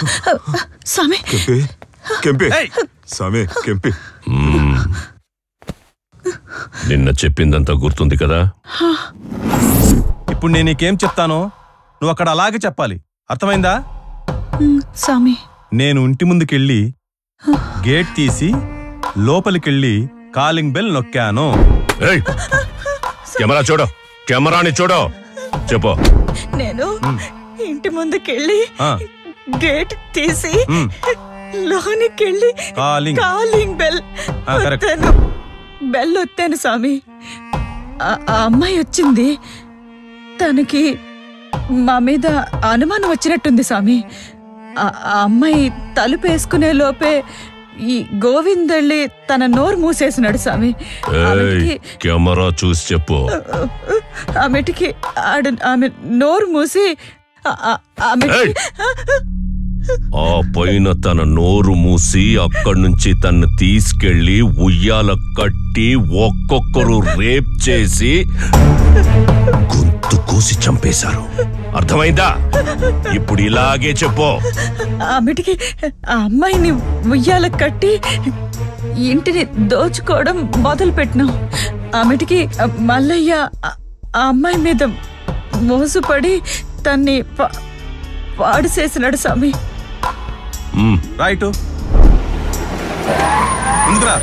స్వామి కెంపి కెంపి స్వామి కెంపి నిన్న చెప్పిందంతా గుర్తుంది కదా ఇప్పుడు నేను నీకేం చెప్తానో నువ్వు అక్కడ అలాగే చెప్పాలి అర్థమైందా ఉమ్, స్వామి నేను ఇంటి ముందుకెళ్ళి గేట్ తీసి లోపలికెళ్ళి కాలింగ్ బెల్ నొక్కాను ఏయ్ కెమెరా చూడు కెమెరాని చూడు చెప్పు నేను ఇంటి ముందుకెళ్ళి ఆ, గేట్ తీసి ఉమ్, లోనికెళ్ళి కాలింగ్ కాలింగ్ బెల్ ఆ, కరెక్ట్. ఒత్తాను బెల్ ఒత్తాను స్వామి ఆ ఆ అమ్మాయి వచ్చింది తనకి మా మీద అనుమానం వచ్చినట్టుంది స్వామి ఆ ఆ అమ్మాయి తలుపు వేసుకునే లోపే ఈ గోవిందళ్ళి తన నోరు మూసేసినాడు స్వామి ఏయ్ ఆమెకి కెమెరా చూసి చెప్పు ఆమెటికి ఆడ ఆమె నోరు మూసి ఆ- ఆ- ఆమెకి ఏయ్! ఆ పైన తన నోరు మూసి అక్కడి నుంచి తన్ను తీసుకెళ్లి ఉయ్యాల కట్టి ఒక్కొక్కరు రేప్ చేసి గొంతు కోసి చంపేశారు అర్థమైందా ఇప్పుడు ఇలాగే చెప్పు ఆమెటికి ఆ అమ్మాయిని ఉయ్యాల కట్టి ఇంటిని దోచుకోవడం మొదలు పెట్టినాం ఆమెటికి మల్లయ్య ఆ- ఆ అమ్మాయి మీద మోసుపడి తన్ని పా- పాడు చేసినాడు స్వామి మ్, రైటు ముందుకురా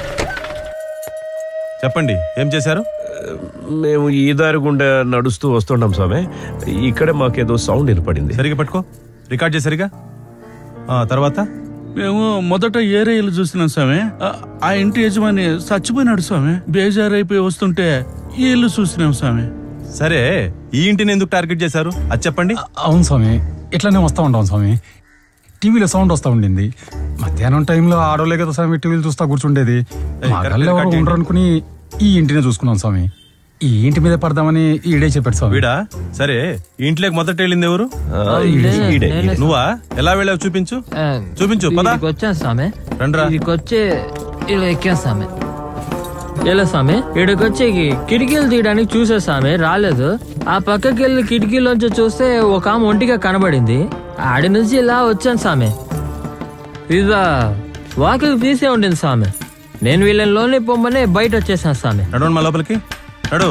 చెప్పండి ఏం చేశారు మేము ఈ దారి గుండా నడుస్తూ వస్తుంటాం స్వామి ఇక్కడే మాకేదో సౌండ్ వినపడింది సరిగా పట్టుకో రికార్డ్ చేసరిగా ఆ తర్వాత మేము మొదట ఏరే ఇల్లు చూస్తున్నాం స్వామి ఆ- ఆ ఇంటి యజమాని చచ్చిపోయినాడు స్వామి బేజారైపోయి వస్తుంటే ఈ ఇల్లు చూస్తున్నాం స్వామి సరే ఈ ఇంటిని ఎందుకు టార్గెట్ చేశారు అది చెప్పండి అవును స్వామి ఇట్లానే వస్తూ ఉంటాం స్వామి టీవీలో సౌండ్ వస్తూ ఉండింది మధ్యాహ్నం టైంలో ఆడోలే కదా స్వామి టీవీలు చూస్తా కూర్చుండేది ఏయ్, మా కరెక్ట్ గల్లో ఎవరు రికార్డ్ ఉండరు అనుకుని ఈ ఇంటినే చూసుకున్నాం స్వామి ఈ ఇంటి మీద పడదామని ఈడే చెప్పాడు స్వామి వీడా సరే ఈ ఇంట్లోకి మొదట వెళ్ళింది ఎవరు ఆ, ఈడే, ఈడే, ఈడే. నువ్వా ఎలా వెళ్ళావు చూపించు చూపించు పద ఇక్కడికి వచ్చాను స్వామి రండ్రా ఇక్కడికి వచ్చి ఇలా ఎక్కాను స్వామి ఇలా స్వామి ఇక్కడికి వచ్చి కిటికీలు తీయడానికి చూసే స్వామి రాలేదు ఆ పక్కకి వెళ్ళి కిటికీలోంచి చూస్తే ఒక ఆమె ఒంటిగా కనబడింది ఆడి నుంచి ఇలా వచ్చాను స్వామి ఇదా వాకిలి తీసే ఉండింది స్వామి నేను వీళ్ళని లోనే పొమ్మని బయట వచ్చేసాను స్వామి నడవండి మా లోపలికి నడు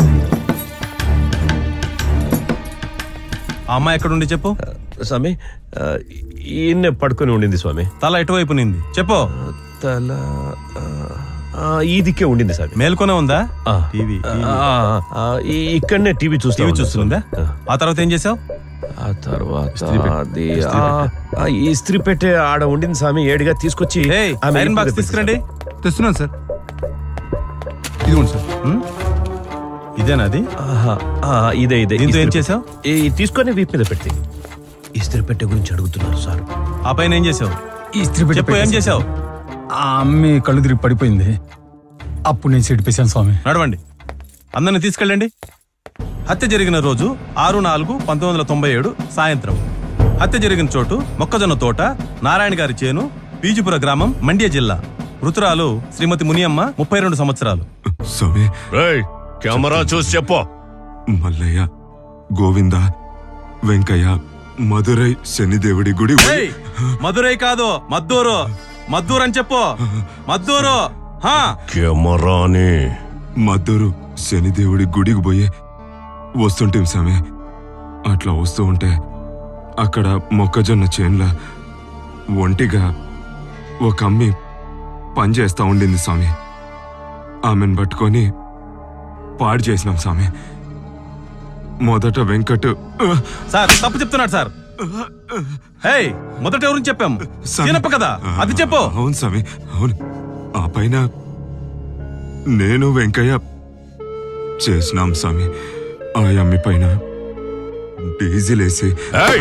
ఆ అమ్మాయి ఎక్కడ ఉండి చెప్పు స్వామి ఆ, ఈయన్నే పడుకొని ఉండింది స్వామి తల ఎటువైపు నింది చెప్పు తల ఆ, ఆ, ఈ దిక్కే ఉండింది స్వామి మేల్కొనే ఉందా ఆ. టీవీ ఆ, ఆ, ఈ- ఇక్కడనే టీవీ చూస్తా టీవీ ఉన్నా చూస్తుందా స్వామి. ఆ తర్వాత ఏం చేసావు ఆ తర్వాత అది ఆ, ఆ, ఈ ఇస్త్రీ పెట్టే ఆడ ఉండింది స్వామి ఏడిగా తీసుకొచ్చి ఏయ్ ఆమె ఐరన్ బాక్స్ ఇంట్లో తీసుకురండి తెస్తున్నాను సార్ ఇదిగోండి సార్ ఇదేనా అది ఆహా, ఆ, ఇదే ఇదే దీంతో ఏం ఇస్త్రీ చేసావు పెట్టె. ఈ తీసుకొని వీపు మీద పెట్టి ఇస్త్రీ పెట్టే గురించి అడుగుతున్నారు సార్ ఆ పైన ఏం చేసావు ఈ ఇస్త్రీ పెట్టి చెప్పు ఏం పెట్టేసి చేసావు ఆ అమ్మి కళ్ళు తిరిగి పడిపోయింది అప్పుడు నేను చెడిపేశాను స్వామి నడవండి అందరిని తీసుకెళ్ళండి హత్య జరిగిన రోజు ఆరు నాలుగు పంతొమ్మిది వందల తొంభై ఏడు సాయంత్రం హత్య జరిగిన చోటు మొక్కజొన్న తోట నారాయణ గారి చేను పీజుపుర గ్రామం మండ్య జిల్లా మృతురాలు శ్రీమతి మునియమ్మ ముప్పై రెండు సంవత్సరాలు స్వామి రేయ్ కెమెరా చూసి చెప్పు మల్లయ్య గోవింద వెంకయ్య మధురై శనిదేవుడి గుడి ఏయ్, మధురై కాదు మద్దూరు మద్దూరు అని చెప్పు మద్దూరు హా కెమెరాని మద్దూరు శనిదేవుడి గుడికి పోయి వస్తుంటాం స్వామి అట్లా వస్తూ ఉంటే అక్కడ మొక్కజొన్న చేన్ల ఒంటిగా ఒక అమ్మి పనిచేస్తా ఉండింది స్వామి ఆమెను పట్టుకొని పాడు చేసినాం స్వామి మొదట వెంకట్ సార్ తప్పు చెప్తున్నాడు సార్ ఏయ్ మొదట ఎవరిని చెప్పాం స్వామి. చిన్నప్ప కదా అది చెప్పు అవును స్వామి అవును ఆ పైన నేను వెంకయ్య చేసినాం స్వామి ఆ అమ్మి పైన డీజిల్ వేసి ఏయ్!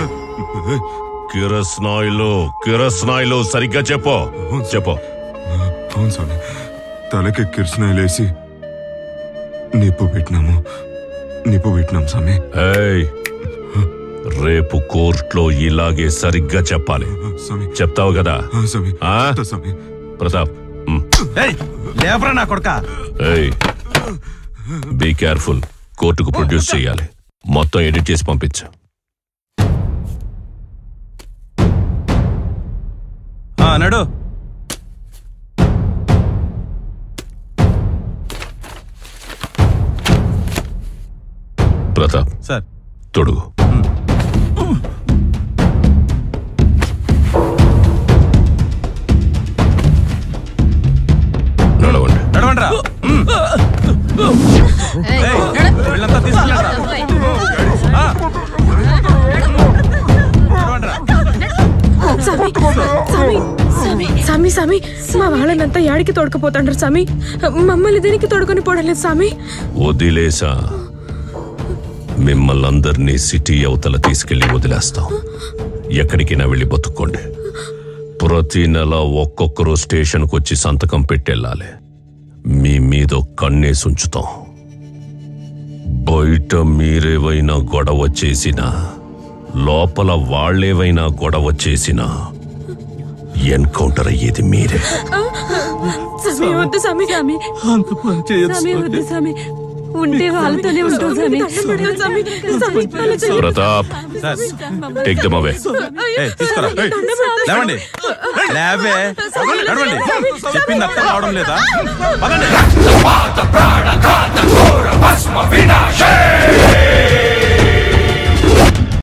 కిరస్నాయిలు కిరస్నాయిలు సరిగ్గా చెప్పు చెప్పు అవును స్వామి తలకి కిరసనాయలేసి నిప్పు పెట్టినాము నిప్పు పెట్టినాం స్వామి ఏయ్ రేపు కోర్టులో ఇలాగే సరిగ్గా చెప్పాలి స్వామి చెప్తావు కదా ఆ, స్వామి ఆ? చెప్తా స్వామి ప్రతాప్ మ్. ఏయ్ లేవరా నా కొడక ఏయ్ బీ కేర్ఫుల్ కోర్టుకు ప్రొడ్యూస్ చేయాలి మొత్తం ఎడిట్ చేసి పంపించు నడు ప్రతాప్ సార్ తొడుగు నడవండి నడవండిరా ఉమ్. ఏయ్, వీళ్ళంతా తీసుకెళ్ళండిరా. ఆ. నడవండిరా. స్వామి స్వామి స్వామి స్వామి స్వామి మా వాళ్ళనంతా యాడికి తోడుకుపోతాండ్రు స్వామి మమ్మల్ని దేనికి తోడుకొని పోవడలేదు స్వామి వదిలేసా మిమ్మల్ని అందరినీ సిటీ అవతల తీసుకెళ్లి వదిలేస్తాం ఎక్కడికైనా వెళ్ళి బతుక్కోండి ప్రతి నెల ఒక్కొక్కరు స్టేషన్కి వచ్చి సంతకం పెట్టెళ్ళాలి మీ మీద కన్నేసి ఉంచుతాం బయట మీరేవైనా గొడవ చేసినా లోపల వాళ్ళేవైనా గొడవ చేసినా ఎన్కౌంటర్ అయ్యేది మీరే స్వామి వద్దు స్వామి స్వామి అంత పని చేయొద్దు స్వామి వద్దు స్వామి ఉంటే వాళ్ళతోనే ఉంటాం స్వామి స్వామి స్వామి వాళ్ళ చెయ్యి- Pratap sir take them away ఏయ్, తీసుకురా ఏయ్, లేవండి లేవే నడవండి చెప్పింది అర్థం కావడం లేదా పదండి